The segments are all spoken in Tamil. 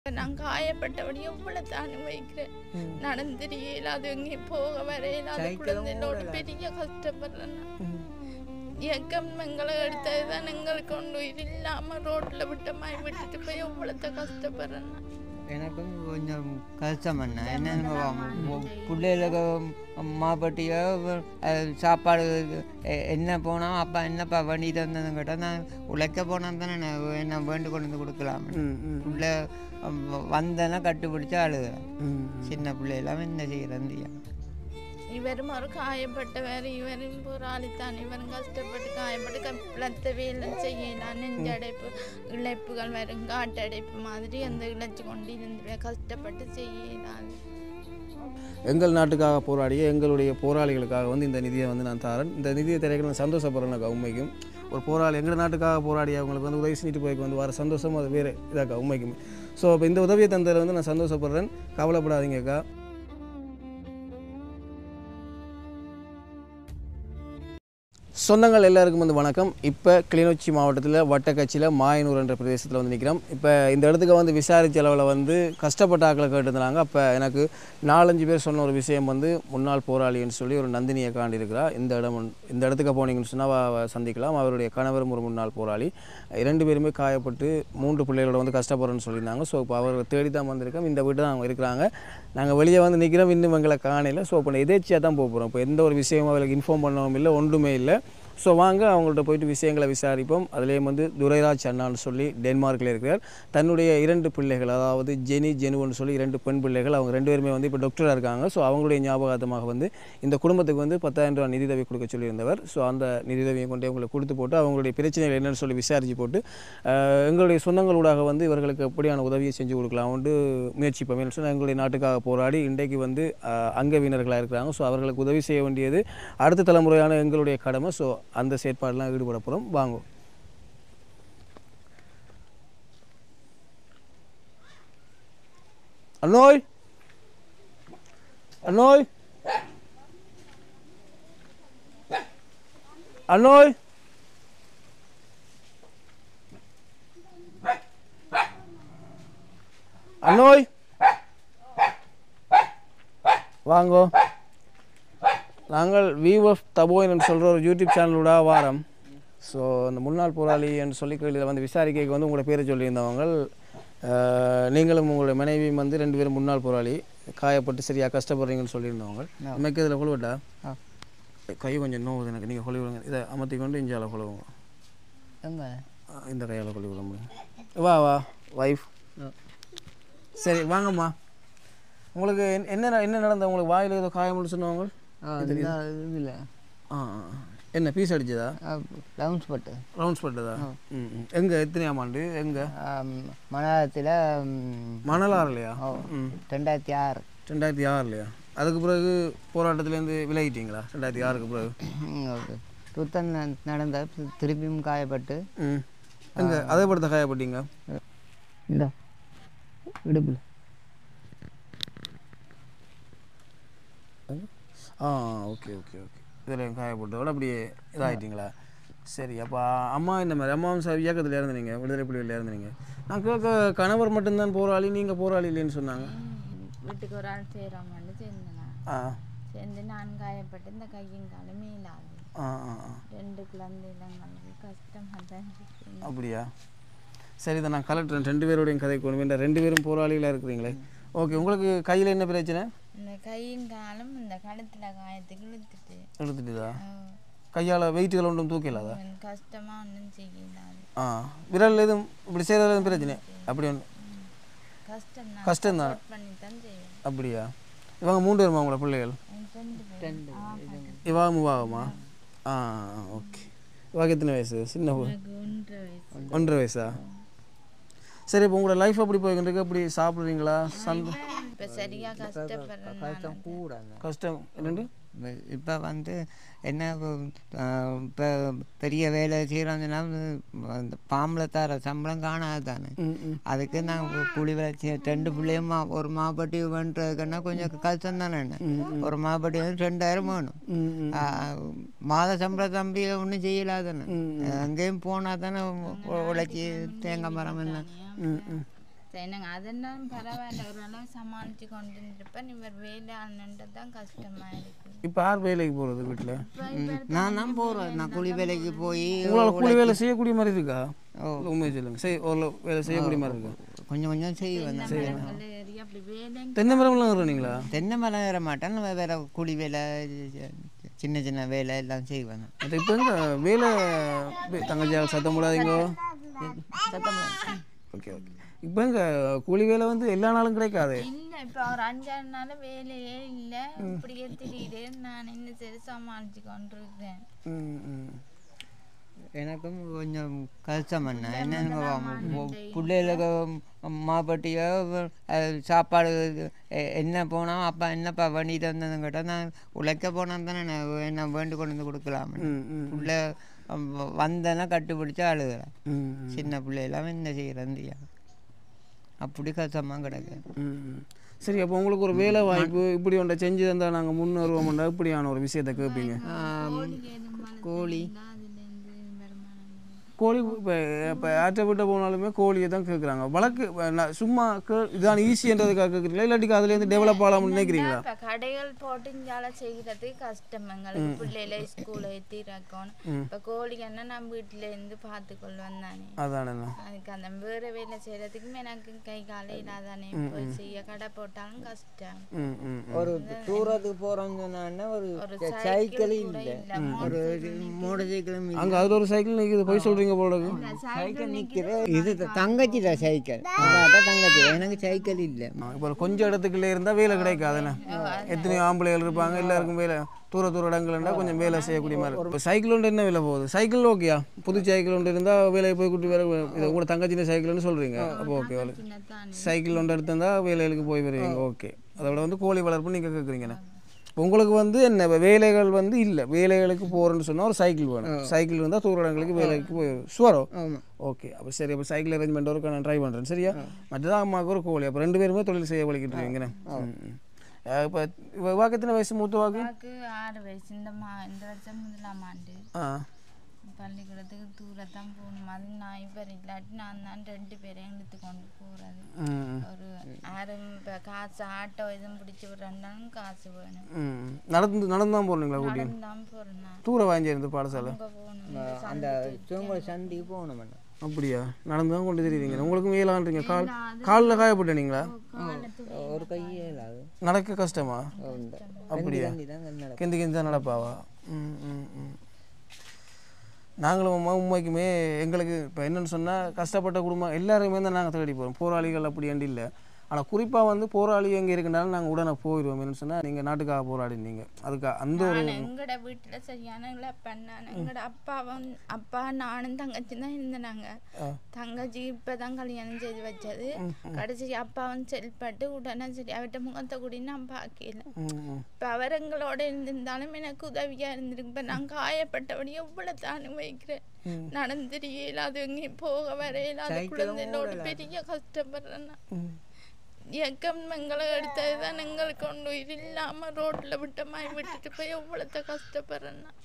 நான் காயப்பட்டபடி எவ்வளவு தான் வைக்கிறேன் நடந்துறியல அது எங்கேயும் போக வரையில அது குழந்தைகளோட பெரிய கஷ்டப்படுறேன் நான். இயக்கம் எங்களை எடுத்தது தான் எங்களுக்கு ஒன்று இது இல்லாம ரோட்ல விட்ட மாதிரி விட்டுட்டு போய் எவ்வளவு கஷ்டப்படுறேன் நான். எனக்கும் கொஞ்சம் கஷ்டம் என்ன என்ன பிள்ளைகளுக்கு மாப்பட்டியோ அஹ், சாப்பாடு எ- என்ன போனால் அப்பா என்னப்பா வண்டி தந்ததும் கேட்டால் நான் உழைக்க போனால் தானே நான் என்ன வேண்டு கொண்டு வந்து கொடுக்கலாம் பிள்ளை வந்தேன்னா கட்டுப்பிடிச்சா அழுகிறேன் சின்ன பிள்ளையெல்லாம் என்ன செய்கிறேன் தெரியும் இவரும் ஒரு காயப்பட்டவர் இவரும் போராளித்தான் இவரும் கஷ்டப்பட்டு காயப்பட்டு கப்பிளத்த வேலை செய்யலாம் நெஞ்சடைப்பு இழைப்புகள் வரும் காட்டடைப்பு மாதிரி அந்த இழைச்சி கொண்டு இருந்து கஷ்டப்பட்டு செய்யலாம் எங்கள் நாட்டுக்காக போராடிய எங்களுடைய போராளிகளுக்காக வந்து இந்த நிதியை வந்து நான் தரேன் இந்த நிதியை திரைக்கிற நான் சந்தோஷப்படுறேன் எனக்கு உண்மைக்கும் ஒரு போராளி எங்கள் நாட்டுக்காக போராடிய அவங்களுக்கு வந்து உதவி செஞ்சுட்டு போய்க்கு வந்து வர சந்தோஷம் அது வேறு இதாக்கா உண்மைக்குமே ஸோ இப்போ இந்த உதவியை தந்ததில் வந்து நான் சந்தோஷப்படுறேன் கவலைப்படாதீங்கக்கா சொந்தங்கள் எல்லாருக்கும் வந்து வணக்கம் இப்போ கிளிநொச்சி மாவட்டத்தில் வட்டக்கட்சியில் மாயனூர் என்ற பிரதேசத்தில் வந்து நிற்கிறோம் இப்போ இந்த இடத்துக்கு வந்து விசாரிச்ச அளவில் வந்து கஷ்டப்பட்ட ஆக்களை கேட்டிருந்தாங்க அப்போ எனக்கு நாலஞ்சு பேர் சொன்ன ஒரு விஷயம் வந்து முன்னாள் போராளின்னு சொல்லி ஒரு நந்தினியை காண்டி இருக்கிறா இந்த இடம் வந்து- இந்த இடத்துக்கு போனீங்கன்னு சொன்னால் சந்திக்கலாம் அவருடைய கணவரும் ஒரு முன்னாள் போராளி இரண்டு பேருமே காயப்பட்டு மூன்று பிள்ளைகளோட வந்து கஷ்டப்படுறேன்னு சொல்லியிருந்தாங்க ஸோ இப்போ அவர் தேடி தான் வந்திருக்கோம் இந்த வீட்டு தான் அவங்க இருக்கிறாங்க நாங்கள் வெளியே வந்து நிற்கிறோம் இன்னும் எங்களை காணையில் ஸோ இப்போ எதேச்சியாக தான் போக போகிறோம் இப்போ எந்த ஒரு விஷயமும் அவங்களுக்கு இன்ஃபார்ம் பண்ணவும் இல்லை ஒன்றுமே இல்லை ஸோ வாங்க அவங்கள்ட்ட போயிட்டு விஷயங்களை விசாரிப்போம் அதுலேயும் வந்து துரைராஜ் அண்ணான்னு சொல்லி டென்மார்க்கில் இருக்கிறார் தன்னுடைய இரண்டு பிள்ளைகள் அதாவது ஜெனி ஜெனுவன்னு சொல்லி இரண்டு பெண் பிள்ளைகள் அவங்க ரெண்டு பேருமே வந்து இப்போ டாக்டராக இருக்காங்க ஸோ அவங்களுடைய ஞாபகார்த்தமாக வந்து இந்த குடும்பத்துக்கு வந்து பத்தாயிரம் ரூபாய் நிதியுதவி கொடுக்க சொல்லியிருந்தவர் ஸோ அந்த நிதியுதவியை கொண்டு உங்களுக்கு கொடுத்து போட்டு அவங்களுடைய பிரச்சனைகள் என்னன்னு சொல்லி விசாரித்து போட்டு அஹ், எங்களுடைய சொந்தங்களூடாக வந்து இவர்களுக்கு எப்படியான உதவியை செஞ்சு கொடுக்கலாம் வந்து முயற்சிப்போம் சொன்னால் எங்களுடைய நாட்டுக்காக போராடி இன்றைக்கு வந்து அஹ், அங்கவீனர்களாக இருக்கிறாங்க ஸோ அவர்களுக்கு உதவி செய்ய வேண்டியது அடுத்த தலைமுறையான எங்களுடைய கடமை ஸோ அந்த செயற்பாடெலாம் ஈடுபட போகிறோம் வாங்க அண்ணோய் அண்ணோய் அண்ணோய் அண்ணோய் வாங்கோ நாங்கள் வியூ ஆஃப் தபோயின் சொல்கிற ஒரு யூடியூப் சேனலோட வாரம் ஸோ அந்த முன்னாள் போராளி என்று சொல்லி இதில் வந்து விசாரிக்கைக்கு வந்து உங்களோட பேரை சொல்லியிருந்தவங்க அஹ், நீங்களும் உங்களுடைய மனைவியும் வந்து ரெண்டு பேரும் முன்னாள் போராளி காயப்பட்டு சரியாக கஷ்டப்படுறீங்கன்னு சொல்லியிருந்தவங்க நமக்கு இதில் கொழுவட்டா ஆ. கை கொஞ்சம் நோவுது எனக்கு நீங்கள் கொழுவுங்க இதை அமர்த்தி கொண்டு இஞ்சால கொழுவுங்க எங்கே ஆ, இந்த கையால் கொழுவி விட முடியும் வா வா வைஃப் சரி வாங்கம்மா உங்களுக்கு என்ன- என்ன என்ன நடந்தது உங்களுக்கு வாயில் ஏதோ காயம்னு சொன்னவங்க இதில் ஆ ஆ. என்ன பீஸ் அடிச்சதா லவுன்ஸ் பட்டு ரவுண்ட்ஸ் பட்டதா ம் ம். எங்க எத்தனையாம் ஆண்டு எங்க மலையாளத்தில் மணலாறுலையா ம் ரெண்டாயிரத்தி ஆறு ரெண்டாயிரத்தி ஆறுலையா அதுக்கு பிறகு போராட்டத்துலேருந்து விலகிட்டீங்களா ரெண்டாயிரத்தி ஆறுக்கு பிறகு சுத்தம் நடந்த திருப்பியும் காயப்பட்டு ம் எங்க அதே படத்தை காயப்பட்டீங்க இந்த இடுப்பில் ஆ ஓகே ஓகே ஓகே இதில் காயப்பட்டதோட அப்படியே இதாகிட்டீங்களா சரி அப்போ அம்மா இந்த மாதிரி அம்மாவும் சார் இயக்கத்தில் இருந்தீங்க விடுதலை புலிகளில் இருந்தீங்க நான் கேட்க கணவர் மட்டும்தான் போராளி நீங்கள் போராளி இல்லைன்னு சொன்னாங்க வீட்டுக்கு ஒரு ஆள் செய்கிறோம்னு சேர்ந்தேங்க ஆ சேர்ந்து நான் காயப்பட்டு இந்த கையும் காலும் மேலாது ஆ ஆ ஆ ரெண்டு குழந்தைகளுங்களுக்கு கஷ்டமாக தான் இருக்கு அப்படியா சரி இதை நான் கலெக்டர் ரெண்டு பேரோடையும் கதை கொண்டு வேண்டாம் ரெண்டு பேரும் போராளிகளாக இருக்கிறீங்களே ஓகே உங்களுக்கு கையில் என்ன பிரச்சனை இந்த கையும் காலும் இந்த கழுத்துல காயத்துக்கு இழுத்துட்டு எடுத்துட்டுதா அஹ், கையால் வெயிட்டுகள் ஒன்றும் தூக்கலாதா எனக்கு கஷ்டமா ஒன்றும் செய்யலாது ஆ விரல் எதுவும் இப்படி செய்கிறது எதுவும் பிரச்சனை அப்படி ஒன்று கஷ்டம் தான் கஷ்டம்தான் பண்ணி தான் செய்வேன் அப்படியா இவங்க மூன்று பேருமா உங்களோட பிள்ளைகள் எனக்கு ரெண்டு பேர். ஆ, பாட்டு. இவா மூவாகுமா ஆ ஓகே இவாக்கு எத்தனை வயசு சின்ன பொ- எனக்கு ஒன்றரை வயசு ஒன்றரை வயசா சரி இப்போ உங்களோட லைஃப் அப்படி போய்கிட்டு இருக்கு அப்படி சாப்பிட்றீங்களா சந்த இப்ப சரியா கஷ்டப்படுறேன் நான். கூட கஷ்டம் ரெண்டு இப்போ வந்து என்ன இப்போ பெரிய வேலை செய்கிறோம்னா அந்த பாம்பில் தர சம்பளம் காணாது தானே அதுக்கு நாங்கள் கூலி வேலை செய்ய ரெண்டு பிள்ளையும் மா ஒரு மாப்பட்டி பண்ணுறதுக்குன்னா கொஞ்சம் கஷ்டம் தானே ஒரு மாப்பட்டி வந்து ரெண்டாயிரம் வேணும் ஆ, மாத சம்பள தம்பி ஒன்றும் செய்யலாதானே அங்கேயும் போனால் தானே உ- உழைச்சி தேங்காய் மரம் என்ன என்னங்க அதெல்லாம் பரவாயில்ல ஓரளவு சமாளிச்சு கொண்டு இருந்திருப்பேன் இவர் வேலை ஆனன்றது தான் கஷ்டமா இருக்கு இப்போ யார் வேலைக்கு போகிறது வீட்டில் நான் தான் போகிறேன் நான் கூலி வேலைக்கு போய் உங்களால் கூலி வேலை செய்யக்கூடிய மாதிரி இருக்கா ஓ. உண்மையை சொல்லுங்க செய் ஒரு வேலை செய்யக்கூடிய மாதிரி இருக்கா கொஞ்சம் கொஞ்சம் செய்வேன் நான். மரங்கள் ஏறி அப்படி வேலை தென்னை மரம்லாம் இருக்கிறீங்களா தென்னை மரம் ஏற மாட்டேன் நான் வேற கூலி வேலை சின்ன சின்ன வேலை எல்லாம் செய்வேன் நான். அது இப்போ எங்க வேலை வே- தங்கச்சியால் சத்தம் போடாதீங்க ஓகே ஓகே இப்போ எங்க கூலி வேலை வந்து எல்லா நாளும் கிடைக்காது இல்ல இப்ப ஒரு அஞ்சாறு நாள் வேலையே இல்ல இப்படியே திடீர் நான் என்ன சரி சமாளிச்சு கொண்டிருக்கேன் ம் ம் எனக்கும் கொஞ்சம் கஷ்டம் என்ன என்ன பிள்ளைகளுக்கு மாப்பட்டியோ அஹ், சாப்பாடு எ- என்ன போனால் அப்பா என்னப்பா பண்ணிட்டு வந்ததுன்னு கேட்டால் நான் உழைக்க போனால் தானே நான் என்ன வேண்டு கொண்டு வந்து கொடுக்கலாம் ம் ம் பிள்ளை வந்தேன்னா கட்டுப்பிடிச்சு அழுகிறேன் ம் ம் சின்ன பிள்ளையெல்லாம் என்ன செய்கிறேன் அப்படி கஷ்டமாக கிடக்கு ம். சரி அப்போ உங்களுக்கு ஒரு வேலை வாய்ப்பு இப்படி ஒன்றை செஞ்சு தந்தால் நாங்கள் முன்னேறுவோம்டா இப்படியான ஒரு விஷயத்தை கேட்பீங்க கோழி அதுல இருந்து வருமானம் கோழி இப்போ இப்போ ஆற்ற விட்ட போனாலுமே கோழியை தான் கேட்குறாங்க வழக்கு இப்ப நான் சும்மா கே இதான் ஈஸின்றதுக்காக கேட்குறீங்களா இல்லாட்டிக்கு அதுலேருந்து டெவலப் ஆகலாம்னு நினைக்கிறீங்களா இப்ப கடைகள் போட்டு இங்கால செய்யறது கஷ்டம் எங்களுக்கு பிள்ளைல ஸ்கூல்ல ஏத்தி இருக்கணும் இப்ப கோழி என்ன நம்ம வீட்டுல இருந்து பார்த்து கொள்வேன் தானே அதானண்ணா அதுக்கு அந்த வேற வேலை செய்யறதுக்கும் எனக்கு கை கால இல்லாதானே போய் செய்ய கடை போட்டாலும் கஷ்டம் ம் ம் ஒரு தூரத்துக்கு போகிறோம்னு சொன்னா ஒரு ஒரு சைக்கிள் கூட இல்லை இல்ல ஒரு மோட்டர் சைக்கிளும் இல்லை அங்கே அதில் ஒரு சைக்கிள் நிற்குது போய் சொல்கிறீங்க போல இருக்கு சைக்கிள் நிற்கிற இது தங்கச்சி தான் சைக்கிள் அதாட்ட தங்கச்சி எனக்கு சைக்கிள் இல்லை இப்போ கொஞ்சம் இடத்துக்குள்ளே இருந்தால் வேலை கிடைக்காதுண்ணே எத்தனையோ ஆம்பளைகள் இருப்பாங்க எல்லாருக்கும் வேலை தூர தூர இடங்கள்னா கொஞ்சம் வேலை செய்யக்கூடிய மாதிரி இருக்கும் இப்போ சைக்கிள் ஒன்று என்ன விலை போகுது சைக்கிள் ஓகேயா புது சைக்கிள் ஒன்று இருந்தால் வேலையை போய் கூட்டி வேற இது கூட தங்கச்சின சைக்கிள்னு சொல்கிறீங்க அப்போ ஓகே வேலை சின்னதானே சைக்கிள் ஒன்று எடுத்திருந்தா வேலைகளுக்கு போய் வருவீங்க ஓகே அதை விட வந்து கோழி வளர்ப்பு நீங்கள் கேட்குறீங்கண்ணே இப்போ உங்களுக்கு வந்து என்ன இப்ப வேலைகள் வந்து இல்லை வேலைகளுக்கு போகிறேன்னு சொன்னால் ஒரு சைக்கிள் வேணும் சைக்கிள் இருந்தால் தூர இடங்களுக்கு வேலைக்கு போய் சுவரோ ஆமாம் ஓகே அப்போ சரி அப்போ சைக்கிள் அரேஞ்ச்மெண்ட் ஒர்க்கு நான் ட்ரை பண்ணுறேன் சரியா மற்றதான் அம்மாவுக்கு ஒரு கோழி அப்போ ரெண்டு பேருமே தொழில் செய்ய வலிக்கிட்டு இருக்கீங்கண்ணே இப்போ இப்போ வாக்கத்தின வயசு மூத்த வாக்கு அப்பாவுக்கு ஆறு வயசு இந்த மா இந்த வருஷம் முதலாம் ஆண்டு ஆ பள்ளிக்கூடத்துக்கு தூரத்தான் போகணும் அது நான் இவர் இல்லாட்டி நான் தான் ரெண்டு பேரையும் இழுத்து கொண்டு போகிறது ம் ஒரு யாரும் இப்போ காசு ஆட்டோ எதுவும் பிடிச்சி விட்றாலும் காசு வேணும் ம் நடந்து நடந்து தான் போகிறீங்களா கூட்டி தான் போகிறேன் நான் தூர வாங்கி இருந்து பாடசாலை அங்கே போகணும் அந்த சிவங்கோட சண்டைக்கு போகணும் அண்ணா. அப்படியா நடந்து தான் கொண்டு தெரியுறீங்க உங்களுக்கும் வேலான்றீங்க கால் காலில் காயப்பட்டீங்களா ஒரு கையே இல்லாது நடக்க கஷ்டமா அப்படியா தண்ணி தான் கண்ணு நடக்கும். கெந்தி கெந்தி தான் நடப்பாவா ம் ம் ம் நாங்களும் அம்மா உண்மைக்குமே எங்களுக்கு இப்போ என்னென்னு சொன்னால் கஷ்டப்பட்ட குடும்பம் எல்லாருமே தான் நாங்கள் தேடி போகிறோம் போராளிகள் அப்படி அண்டி இல்லை ஆனால் குறிப்பாக வந்து போராளி எங்கே இருக்குனாலும் நாங்கள் உடனே போயிடுவோம் என்னன்னு சொன்னால் நீங்கள் நாட்டுக்காக போராடினீங்க அதுக்கு அந்த ஒரு நான் எங்கட வீட்டுல சரியான பண்ணான் எங்கட அப்பாவும் அப்பா நானும் தங்கச்சி தான் இருந்தாங்க தங்கச்சி இப்பதான் கல்யாணம் செய்து வச்சது கடைசி அப்பாவும் செல்பட்டு உடனே சரி அவர்கிட்ட முகத்தை கூடி நான் பார்க்கல ம், ம். இப்ப அவர் எங்களோட இருந்திருந்தாலும் எனக்கு உதவியா இருந்திருக்கு இப்ப நான் காயப்பட்டபடி எவ்வளவு தானும் வைக்கிறேன் நடந்துரியல அது எங்கேயும் போக வரையில அது குழந்தைகளோட பெரிய கஷ்டப்படுறேன் நான். ம். இயக்கம் எங்களை எடுத்தது தான் எங்களுக்கு ஒன்று இது இல்லாம ரோட்ல விட்ட மாதிரி விட்டுட்டு போய் எவ்வளோத்த கஷ்டப்படுறேன் நான்.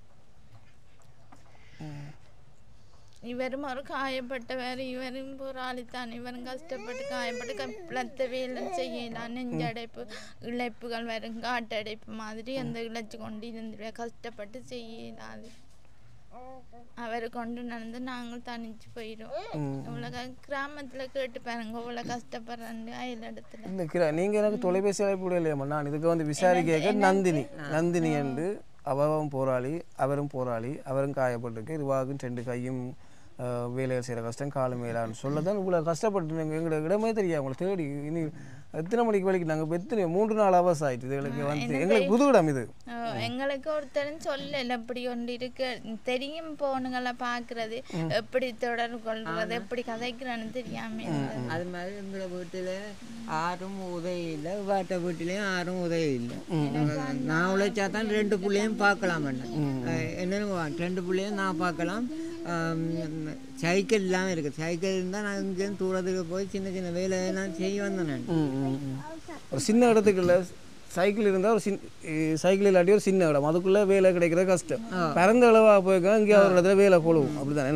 இவரும் ஒரு காயப்பட்டவர் இவரும் போராளித்தான் இவரும் கஷ்டப்பட்டு காயப்பட்டு கப்பிளத்த வேலை செய்யலாம் நெஞ்சடைப்பு இழைப்புகள் வரும் காட்டடைப்பு மாதிரி அந்த இழைச்சு கொண்டு இருந்துருவேன் கஷ்டப்பட்டு செய்யலாது அவர் கொண்டு நடந்து நாங்கள் தனிச்சு போயிடும் இவ்வளோ கிராமத்துல கேட்டு பாருங்க இவ்வளோ கஷ்டப்படுறாங்க அயல் இடத்துல இந்த கிரா நீங்கள் எனக்கு தொலைபேசி அழைப்பு கூட இல்லையாம்மா நான் இதுக்கு வந்து விசாரிக்க நந்தினி நந்தினி என்று அவரும் போராளி அவரும் போராளி அவரும் காயப்பட்டிருக்கு இருவாகும் ரெண்டு கையும் அஹ், வேலைகள் செய்கிற கஷ்டம் காலம் மேலான்னு சொல்ல தான் இவ்வளோ கஷ்டப்பட்டு எங்களோட இடமே தெரியாது அவங்கள தேடி இனி எத்தனை மணிக்கு வலிக்கு நாங்கள் இப்போ எத்தனை மூன்று நாள் அவர்ஸ் ஆயிட்டு இதுகளுக்கு வந்து எங்களுக்கு புது இடம் இது ஓ, எங்களுக்கு ஒருத்தரும் சொல்லல இப்படி ஒன்று இருக்கு தெரியும் போனுங்களை பார்க்கறது எப்படி தொடர்பு கொள்றது எப்படி கதைக்கிறான்னு தெரியாம இருந்தது. அது மாதிரி எங்களோட வீட்டில் யாரும் உதவி இல்லை வாட்ட வீட்டிலையும் யாரும் உதவி இல்லை நான் உழைச்சா தான் ரெண்டு பிள்ளையும் பார்க்கலாம் என்னன்னு ரெண்டு பிள்ளையும் நான் பார்க்கலாம் ஆம், சைக்கிள் இல்லாமல் இருக்குது சைக்கிள் இருந்தால் நான் இங்கேருந்து தூரத்துக்கு போய் சின்ன சின்ன வேலையெல்லாம் செய்ய வந்தேன் நான் ம், ம், ம். ஒரு சின்ன இடத்துக்குள்ள சைக்கிள் இருந்தால் ஒரு சின் சைக்கிள் இல்லாட்டி ஒரு சின்ன இடம் அதுக்குள்ளே வேலை கிடைக்கிறது கஷ்டம் பிறந்த அளவாக போயிருக்கோம் இங்கே ஒரு இடத்துல வேலை கொழுவும் அப்படி தானே என்ன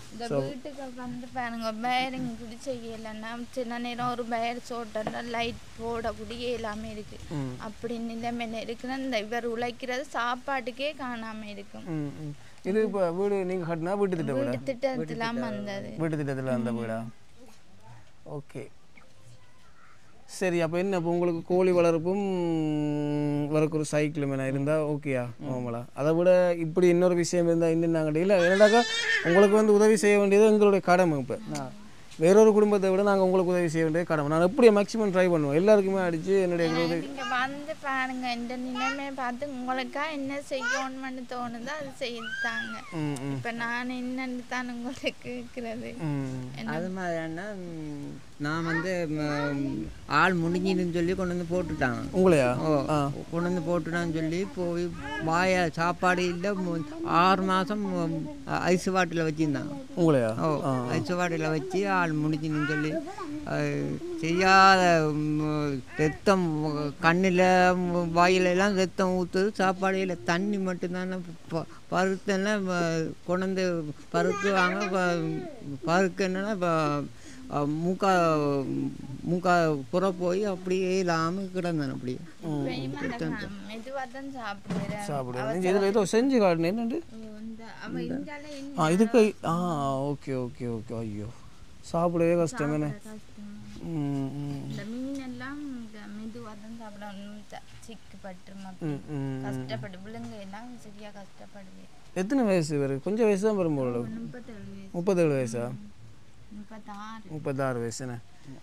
இந்த வீட்டுக்கு வந்து பாருங்க பேரிங் கூட செய்யலைன்னா சின்ன நேரம் ஒரு பேர் சோட்டா லைட் போடக்கூடிய எல்லாமே இருக்கு அப்படி நிலைமையில இருக்குன்னா இந்த இவர் உழைக்கிறது சாப்பாட்டுக்கே காணாம இருக்கும் ம் ம் இது இப்போ வீடு நீங்கள் கட்டினா வீட்டு திட்ட வீடா வீடு திட்டத்துலாம் வந்தது வீட்டு திட்டத்தில் அந்த வீடா ஓகே சரி அப்போ என்ன இப்போ உங்களுக்கு கோழி வளர்ப்பும் வளர்க்க ஒரு சைக்கிள் மேலே இருந்தால் ஓகேயா நார்மலா அதை விட இப்படி இன்னொரு விஷயம் இருந்தால் இன்னும் நாங்கள் இல்லை என்னடாக்கா உங்களுக்கு வந்து உதவி செய்ய வேண்டியது எங்களுடைய கடமை இப்போ வேறொரு குடும்பத்தை விட நாங்கள் உங்களுக்கு உதவி செய்ய வேண்டியது கடமை நான் எப்படி மேக்ஸிமம் ட்ரை பண்ணுவோம் எல்லாருக்குமே அடித்து என்னுடைய எங்களுடைய நீங்க வந்து பாருங்க இந்த நிலைமையை பார்த்து உங்களுக்கா என்ன செய்யணும்னு தோணுதோ அது செய்தாங்க ம் ம் இப்ப நான் என்னன்னு தான் உங்களுக்கு கேட்கறது ம் அது மாதிரின்னா ம், நான் வந்து ம், ஆள் முடிஞ்சின்னு சொல்லி கொண்டு வந்து போட்டுட்டாங்க உங்களையா ஓ கொண்டு வந்து போட்டுட்டான்னு சொல்லி போய் வாய சாப்பாடு இல்லை மு- ஆறு மாதம் ஐஸ் வாட்டில் வச்சுருந்தாங்க உங்களையா ஓ ஐஸ் வாட்டில் வச்சு ஆள் முடிஞ்சின்னு சொல்லி அஹ், செய்யாத ம், ரத்தம் கண்ணில் வாயில எல்லாம் ரத்தம் ஊற்றுது சாப்பாடு இல்லை தண்ணி மட்டும்தானே ப- பருத்தெல்லாம் வ- கொண்டு வந்து பருக்குவாங்க ப- பருக்கு என்னன்னா இப்போ மூக்கா மூக்கா புற போய் அப்படியே இல்லாமல் கிடந்தேன் அப்படியே மெதுவா தான் சாப்பிடுறேன் சாப்பிடுவேன் இதில் ஏதோ செஞ்சு காட்டுனேன் என்னண்டு இந்த அவ இந்தால என்ன ஆ இதுக்கு ஆ ஓகே ஓகே ஓகே ஐயோ சாப்பிடவே கஷ்டம் என்ன கஷ்டம் ம் ம் இந்த மீன் எல்லாம் இந்த மெதுவா தான் சாப்பிடணும் சிக்கு பட்டுரும் ம், ம். கஷ்டப்படு விழுங்க எல்லாம் சரியா கஷ்டப்படுவேன் எத்தனை வயசு இவர் கொஞ்சம் வயசு தான் வரும்போது முப்பத்தேழு வயசு முப்பத்தேழு வயசா முப்பத்தாறு முப்பத்தாறு வயசுண்ணே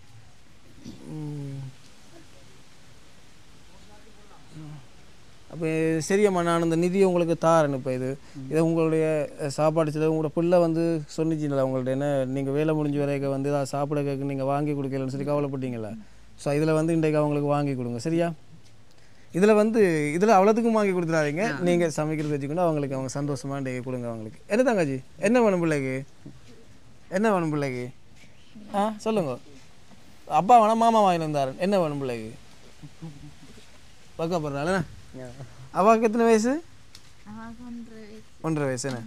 அப்போ சரியம்மா நான் இந்த நிதியை உங்களுக்கு தாரேன் இப்போ இது இதை உங்களுடைய அஹ், சாப்பாடு செலவு உங்களோட பிள்ளை வந்து சொன்னிச்சிங்களா உங்கள்ட்ட என்ன நீங்கள் வேலை முடிஞ்ச வரைக்கும் வந்து ஏதாவது சாப்பிட கேட்க நீங்கள் வாங்கி கொடுக்கலன்னு சொல்லி கவலைப்பட்டீங்களா ஸோ இதில் வந்து இன்றைக்கு அவங்களுக்கு வாங்கி கொடுங்க சரியா இதில் வந்து இதில் அவ்வளோத்துக்கும் வாங்கி கொடுத்துடாதீங்க நீங்கள் சமைக்கிறது வச்சுக்கொண்டு அவங்களுக்கு அவங்க சந்தோஷமாக இன்றைக்கு கொடுங்க அவங்களுக்கு என்ன தங்கச்சி என்ன வேணும் பிள்ளைக்கு என்ன வேணும் பிள்ளைக்கு ஆ சொல்லுங்க அப்பா வேணாம் மாமா வாங்கிட்டு வந்தாரு என்ன வேணும் பிள்ளைக்கு பக்கப்படுறாள் அவாவுக்கு எத்தனை வயசு அவன் ஒன்று ஒன்றரை வயசு என்ன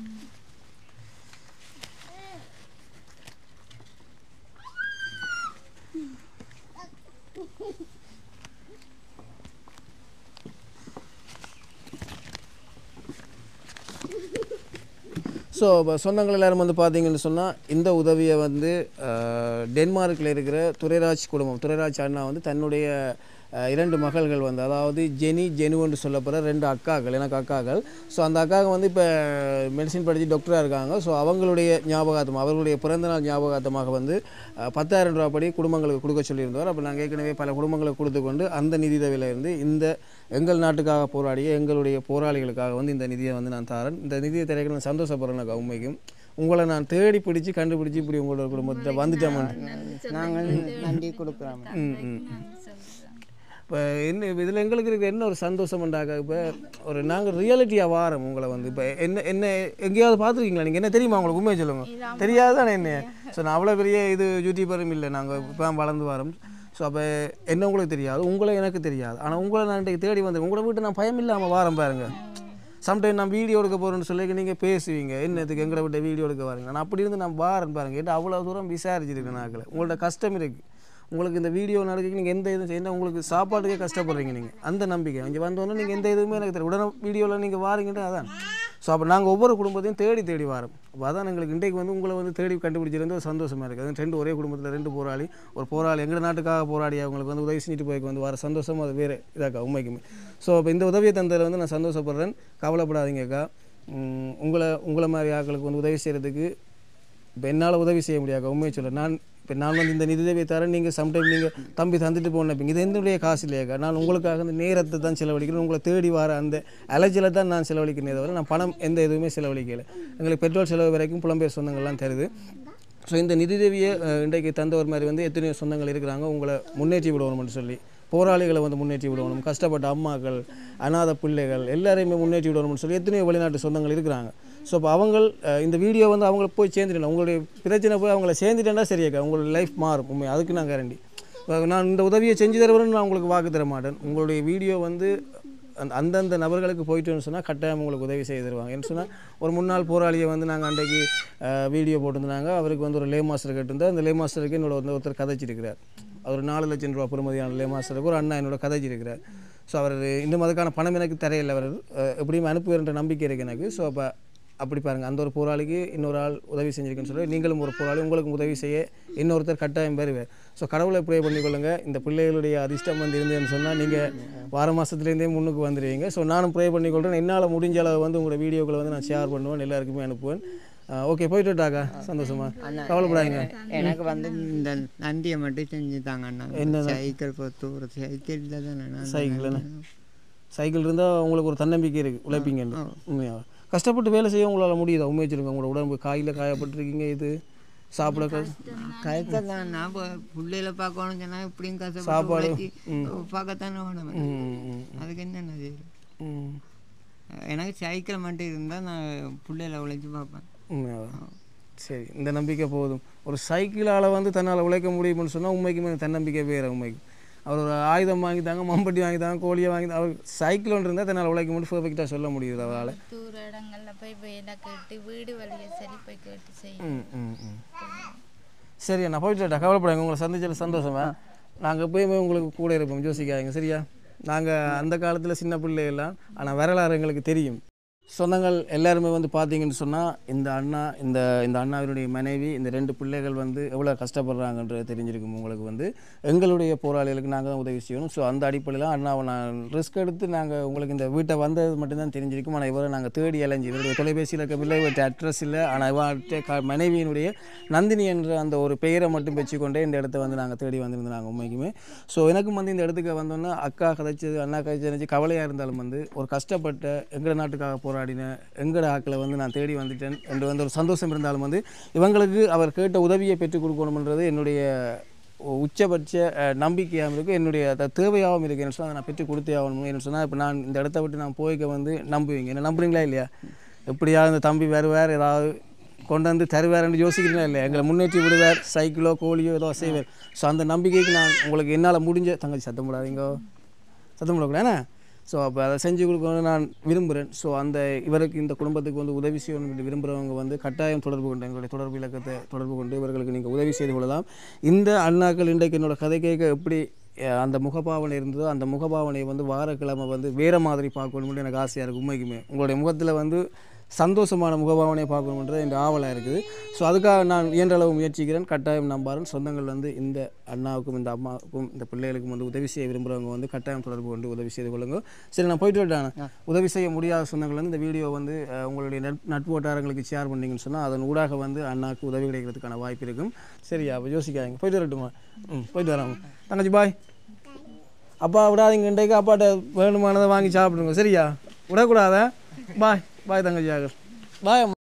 ஸோ இப்போ சொந்தங்கள் எல்லாரும் வந்து பார்த்தீங்கன்னு சொன்னால் இந்த உதவியை வந்து அஹ், டென்மார்க்கில் இருக்கிற துரைராஜ் குடும்பம் துரைராஜ் அண்ணா வந்து தன்னுடைய அஹ், இரண்டு மகள்கள் வந்து அதாவது ஜெனி ஜெனுவென்று சொல்லப்படுற ரெண்டு அக்காக்கள் எனக்கு அக்காக்கள் ஸோ அந்த அக்காங்க வந்து இப்போ மெடிசின் படித்து டாக்டராக இருக்காங்க ஸோ அவங்களுடைய ஞாபகார்த்தம் அவர்களுடைய பிறந்தநாள் ஞாபகார்த்தமாக வந்து அஹ், பத்தாயிரம் ரூபா படி குடும்பங்களுக்கு கொடுக்க சொல்லியிருந்தார் அப்போ நாங்கள் ஏற்கனவே பல குடும்பங்களுக்கு கொடுத்து கொண்டு அந்த நிதியுதவியிலிருந்து இந்த எங்கள் நாட்டுக்காக போராடிய எங்களுடைய போராளிகளுக்காக வந்து இந்த நிதியை வந்து நான் தாரேன் இந்த நிதியை திரைக்கு நான் சந்தோஷப்படுறேன் எனக்கு உண்மைக்கும் உங்களை நான் தேடி பிடிச்சி கண்டுபிடிச்சி இப்படி உங்களோட குடும்பத்தை வந்துட்டேன் நாங்கள் நன்றி கொடுக்குறோம் ம் ம் இப்போ என்ன இதில் எங்களுக்கு இருக்கிற என்ன ஒரு சந்தோஷம் உண்டாக இப்போ ஒரு நாங்கள் ரியாலிட்டியாக வாரோம் உங்களை வந்து இப்போ என்ன என்ன எங்கேயாவது பார்த்துருக்கீங்களா நீங்கள் என்ன தெரியுமா உங்களுக்கு உண்மையை சொல்லுங்க தெரியாது தானே என்ன ஸோ நான் அவ்வளோ பெரிய இது யூடியூபரும் இல்லை நாங்கள் இப்போ வளர்ந்து வரோம் ஸோ அப்போ என்ன உங்களுக்கு தெரியாது உங்களை எனக்கு தெரியாது ஆனால் உங்களை நான் இன்றைக்கு தேடி வந்து உங்களை விட்டு நான் பயம் இல்லாமல் வாரம் பாருங்க சம்டைம் நான் வீடியோ எடுக்க போகிறேன்னு சொல்லி நீங்கள் பேசுவீங்க என்னத்துக்கு எங்களை விட்ட வீடியோ எடுக்க வரீங்க நான் அப்படி இருந்து நான் வாரேன் பாருங்க ஏன்னா அவ்வளோ தூரம் விசாரிச்சிருக்கேன் நாக்கில் உங்கள்ட்ட கஷ்டம் இருக்குது உங்களுக்கு இந்த வீடியோ நடக்க நீங்கள் எந்த இதுவும் செய்ய உங்களுக்கு சாப்பாட்டுக்கே கஷ்டப்படுறீங்க நீங்கள் அந்த நம்பிக்கை இங்கே வந்தோன்னே நீங்கள் எந்த இதுவுமே எனக்கு தெரியும் உடனே வீடியோவில் நீங்கள் வாரீங்கன்ட்டு அதான் ஸோ அப்போ நாங்கள் ஒவ்வொரு குடும்பத்தையும் தேடி தேடி வரோம் அப்போ அதான் எங்களுக்கு இன்றைக்கு வந்து உங்களை வந்து தேடி கண்டுபிடிச்சிருந்து ஒரு சந்தோஷமாக இருக்குது அது ரெண்டு ஒரே குடும்பத்தில் ரெண்டு போராளி ஒரு போராளி எங்கள் நாட்டுக்காக போராடி அவங்களுக்கு வந்து உதவி செஞ்சுட்டு போய்க்கு வந்து வர சந்தோஷம் அது வேறு இதாக்கா உண்மைக்குமே ஸோ இப்போ இந்த உதவியை தந்ததில் வந்து நான் சந்தோஷப்படுறேன் கவலைப்படாதீங்கக்கா உம், உங்களை உங்களை மாதிரி ஆட்களுக்கு வந்து உதவி செய்கிறதுக்கு இப்போ என்னால் உதவி செய்ய முடியாது உண்மையை சொல்ல நான் இப்போ நான் வந்து இந்த நிதியுதவியை தரேன் நீங்கள் சம்டைம் நீங்கள் தம்பி தந்துட்டு போனப்பீங்க இது என்னுடைய காசு இல்லையாக்கா நான் உங்களுக்காக இந்த நேரத்தை தான் செலவழிக்கிறேன் உங்களை தேடி வர அந்த அலைச்சலை தான் நான் செலவழிக்கிறேன் தவிர நான் பணம் எந்த எதுவுமே செலவழிக்கலை எங்களுக்கு பெட்ரோல் செலவு வரைக்கும் புலம்பெயர் சொந்தங்கள்லாம் தருது ஸோ இந்த நிதியுதவியை அஹ், இன்றைக்கு தந்தவர் மாதிரி வந்து எத்தனையோ சொந்தங்கள் இருக்கிறாங்க உங்களை முன்னேற்றி விடணும்னு சொல்லி போராளிகளை வந்து முன்னேற்றி விடணும் கஷ்டப்பட்ட அம்மாக்கள் அநாத பிள்ளைகள் எல்லாரையுமே முன்னேற்றி விடணும்னு சொல்லி எத்தனையோ வெளிநாட்டு சொந்தங்கள் இருக்கிறாங்க ஸோ இப்போ அவங்க அஹ், இந்த வீடியோ வந்து அவங்கள போய் சேர்ந்துட்டேன் உங்களுடைய பிரச்சனை போய் அவங்கள சேர்ந்துட்டேன்னா சரியாக்கா உங்களோட லைஃப் மாறும் உண்மை அதுக்கு நான் கேரண்டி இப்போ நான் இந்த உதவியை செஞ்சு தருவேன்னு நான் உங்களுக்கு வாக்கு தர மாட்டேன் உங்களுடைய வீடியோ வந்து அந்த அந்தந்த நபர்களுக்கு போயிட்டோன்னு சொன்னால் கட்டாயம் உங்களுக்கு உதவி செய்து தருவாங்க என்ன சொன்னால் ஒரு முன்னாள் போராளியை வந்து நாங்கள் அன்றைக்கு வீடியோ போட்டிருந்தாங்க அவருக்கு வந்து ஒரு லே மாஸ்டர் கேட்டிருந்தா அந்த லே மாஸ்டருக்கு என்னோட வந்து ஒருத்தர் கதைச்சிருக்கிறார் அவர் நாலு லட்சம் ரூபா பெறுமதியான லே மாஸ்டருக்கு ஒரு அண்ணா என்னோட கதைச்சிருக்கிறார் ஸோ அவர் இன்னும் அதுக்கான பணம் எனக்கு தரையில் அவர் அஹ், எப்படியும் அனுப்புவேன்ற நம்பிக்கை இருக்குது எனக்கு ஸோ அப்போ அப்படி பாருங்கள் அந்த ஒரு போராளிக்கு இன்னொரு ஆள் உதவி செஞ்சிருக்குன்னு சொல்லி நீங்களும் ஒரு போராளி உங்களுக்கு உதவி செய்ய இன்னொருத்தர் கட்டாயம் வருவார் ஸோ கடவுளை ப்ரே பண்ணிக்கொள்ளுங்க இந்த பிள்ளைகளுடைய அதிர்ஷ்டம் வந்து இருந்ததுன்னு சொன்னால் நீங்கள் வார மாதத்துலேருந்தே முன்னுக்கு வந்துடுவீங்க ஸோ நானும் ப்ரே பண்ணிக்கொள்கிறேன் என்னால் முடிஞ்ச அளவு வந்து உங்களோட வீடியோக்களை வந்து நான் ஷேர் பண்ணுவேன் எல்லாருக்குமே அனுப்புவேன் ஓகே போயிட்டு விட்டாக்கா சந்தோஷமா கவலைப்படாதீங்க எனக்கு வந்து இந்த நந்தியை மட்டும் செஞ்சு தாங்க அண்ணா சைக்கிள் பொறுத்து ஒரு சைக்கிள் தானே சைக்கிள் சைக்கிள் இருந்தால் உங்களுக்கு ஒரு தன்னம்பிக்கை இருக்குது உழைப்பீங்கன்னு உண்மையாக கஷ்டப்பட்டு வேலை செய்ய உங்களால் முடியுதா உண்மை வச்சுருங்க உங்களோட உடம்பு காயில் காயப்பட்டிருக்கீங்க இது சாப்பிட க- கருத்தை தான் நான் இப்போ பிள்ளையில பார்க்கணும் சொன்னா இப்படியும் சாப்பாடு, கஷ்டப்பட்டு பார்க்கத்தானே வேணும் ம், ம், அதுக்கு என்னென்ன செய்யுது ம். எனக்கு சைக்கிள் மட்டும் இருந்தால் நான் பிள்ளையில உழைச்சி பார்ப்பேன் உண்மையாவா சரி இந்த நம்பிக்கை போதும் ஒரு சைக்கிளால் வந்து தன்னால் உழைக்க முடியும்னு சொன்னால் உண்மைக்குமே அந்த தன்னம்பிக்கை வேறு உண்மைக்கு அவர் ஒரு ஆயுதம் வாங்கி தாங்க மம்பட்டி வாங்கி தாங்க கோழியை வாங்கி தாங்க அவர் சைக்கிள் ஒன்று இருந்தால் தன்னால் உழைக்க முடியும் பர்ஃபெக்டாக சொல்ல முடியுது அவரால் தூர இடங்கள்ல போய் வேலை கேட்டு வீடு வழியை சரி போய் கேட்டு செய்யும் ம் ம் ம் சரி நான் போயிட்டுட்டா கவலைப்படாங்க உங்களை சந்திச்சதில் சந்தோஷமா நாங்கள் எப்பயுமே உங்களுக்கு கூட இருப்போம் யோசிக்காதீங்க சரியா நாங்கள் அந்த காலத்தில் சின்ன பிள்ளைகள்லாம் ஆனால் வரலாறு எங்களுக்கு தெரியும் சொந்தங்கள் எல்லாருமே வந்து பார்த்தீங்கன்னு சொன்னால் இந்த அண்ணா இந்த இந்த அண்ணாவினுடைய மனைவி இந்த ரெண்டு பிள்ளைகள் வந்து எவ்வளோ கஷ்டப்படுறாங்கன்றது தெரிஞ்சிருக்கும் உங்களுக்கு வந்து எங்களுடைய போராளிகளுக்கு நாங்கள் தான் உதவி செய்யணும் ஸோ அந்த அடிப்படையில் அண்ணாவை நான் ரிஸ்க் எடுத்து நாங்கள் உங்களுக்கு இந்த வீட்டை வந்தது மட்டும்தான் தெரிஞ்சிருக்கும் ஆனால் இவரை நாங்கள் தேடி அலைஞ்சு இவருடைய தொலைபேசியில் இருக்கவில்லை இவர்கிட்ட அட்ரஸ் இல்லை ஆனால் இவர்கிட்ட க மனைவியினுடைய நந்தினி என்ற அந்த ஒரு பெயரை மட்டும் வச்சுக்கொண்டே இந்த இடத்த வந்து நாங்கள் தேடி வந்திருந்தோம் நாங்கள் உண்மைக்குமே ஸோ எனக்கும் வந்து இந்த இடத்துக்கு வந்தோன்னா அக்கா கதைச்சது அண்ணா கதைச்சு கவலையாக இருந்தாலும் வந்து ஒரு கஷ்டப்பட்ட எங்கள் நாட்டுக்காக போராடின எங்கட ஆக்களை வந்து நான் தேடி வந்துட்டேன் என்று வந்து ஒரு சந்தோஷம் இருந்தாலும் வந்து இவங்களுக்கு அவர் கேட்ட உதவியை பெற்றுக் கொடுக்கணும்ன்றது என்னுடைய உச்சபட்ச அஹ், நம்பிக்கையாகவும் இருக்குது என்னுடைய த- தேவையாகவும் இருக்குது என்ன சொன்னால் நான் பெற்றுக் கொடுத்தே ஆகணும் என்ன சொன்னால் இப்போ நான் இந்த இடத்த விட்டு நான் போய்க்க வந்து நம்புவீங்க என்ன நம்புறீங்களா இல்லையா எப்படியாவது இந்த தம்பி வருவார் ஏதாவது கொண்டு வந்து தருவாருன்னு யோசிக்கிறீங்களா இல்லை எங்களை முன்னேற்றி விடுவார் சைக்கிளோ கோழியோ ஏதோ செய்வார் ஸோ அந்த நம்பிக்கைக்கு நான் உங்களுக்கு என்னால் முடிஞ்ச தங்கச்சி சத்தம் போடாதீங்கோ சத்தம் போடக்கூடாது ஸோ அப்போ அதை செஞ்சு கொடுக்கணும்னு நான் விரும்புகிறேன் ஸோ அந்த இவருக்கு இந்த குடும்பத்துக்கு வந்து உதவி செய்யணும் என்று விரும்புகிறவங்க வந்து கட்டாயம் தொடர்பு கொண்டு எங்களுடைய தொடர்பு இலக்கத்தை தொடர்பு கொண்டு இவர்களுக்கு நீங்கள் உதவி செய்து கொள்ளலாம் இந்த அண்ணாக்கள் இன்றைக்கு என்னோட கதை கேட்க எப்படி அஹ், அந்த முகபாவனை இருந்ததோ அந்த முகபாவனையை வந்து வாரக்கிழமை வந்து வேறு மாதிரி பார்க்கணும்னு எனக்கு ஆசையாக இருக்குது உண்மைக்குமே உங்களுடைய முகத்தில் வந்து சந்தோஷமான முகபாவனையை பார்க்கணுன்றது என் ஆவலாக இருக்குது ஸோ அதுக்காக நான் இயன்ற அளவு முயற்சிக்கிறேன் கட்டாயம் நம்பாரன் சொந்தங்கள் வந்து இந்த அண்ணாவுக்கும் இந்த அம்மாவுக்கும் இந்த பிள்ளைகளுக்கும் வந்து உதவி செய்ய விரும்புகிறவங்க வந்து கட்டாயம் தொடர்பு கொண்டு உதவி செய்து கொள்ளுங்க சரி நான் போயிட்டு விட்டேன் உதவி செய்ய முடியாத சொந்தங்கள் வந்து இந்த வீடியோ வந்து அஹ், உங்களுடைய நட் நட்பு வட்டாரங்களுக்கு ஷேர் பண்ணீங்கன்னு சொன்னால் அதன் ஊடாக வந்து அண்ணாவுக்கு உதவி கிடைக்கிறதுக்கான வாய்ப்பு இருக்கும் சரியா அப்போ யோசிக்காதீங்க போயிட்டு வரட்டுமா ம் போயிட்டு வரோம் தங்கச்சி பாய் அப்பா விடாதீங்க இன்றைக்கு அப்பாட்ட வேணுமானதை வாங்கி சாப்பிடுங்க சரியா விடக்கூடாத பாய் பாய் தங்கச்சி ஆகர் பாய்